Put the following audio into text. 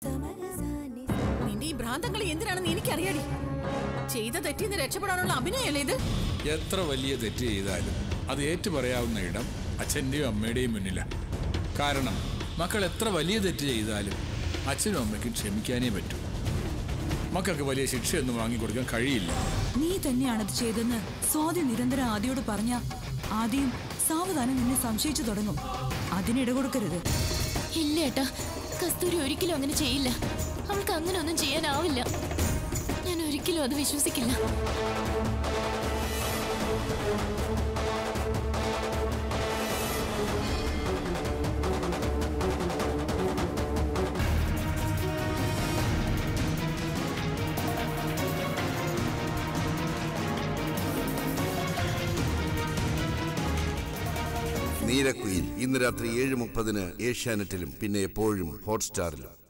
നിന്റെ ഈ ഭ്രാന്തങ്ങൾ എന്തിനാണെന്ന് എനിക്കറിയാടി ചെയ്ത തെറ്റിന്ന് രക്ഷപ്പെടാനുള്ള അഭിനയല്ലേ ഇത് എത്ര വലിയ തെറ്റ് ചെയ്താലും അത് ഏറ്റു പറയാവുന്ന ഇടം അച്ഛൻ്റെയും അമ്മയുടെയും മുന്നിലാണ് കാരണം മക്കൾ എത്ര വലിയ തെറ്റ് ചെയ്താലും അച്ഛനും അമ്മയ്ക്കും ക്ഷമിക്കാനേ പറ്റൂ മക്കൾക്ക് വലിയ ശിക്ഷയൊന്നും വാങ്ങിക്കൊടുക്കാൻ കഴിയില്ല നീ തന്നെയാണത് ചെയ്തെന്ന് സ്വാതി നിരന്തരം ആദിയോട് പറഞ്ഞ ആദ്യം സാവധാനം നിന്നെ സംശയിച്ചു തുടങ്ങും അതിനിട കൊടുക്കരുത് ഇല്ല ഏട്ടാ കസ്തൂരി ഒരിക്കലും അങ്ങനെ ചെയ്യില്ല അവൾക്ക് അങ്ങനെ ഒന്നും ചെയ്യാനാവില്ല ഞാൻ ഒരിക്കലും അത് വിശ്വസിക്കില്ല നീലക്കുയിൽ ഇന്ന് രാത്രി ഏഴ് മുപ്പതിന് ഏഷ്യാനെറ്റിലും പിന്നെ എപ്പോഴും ഹോട്ട്സ്റ്റാറിലും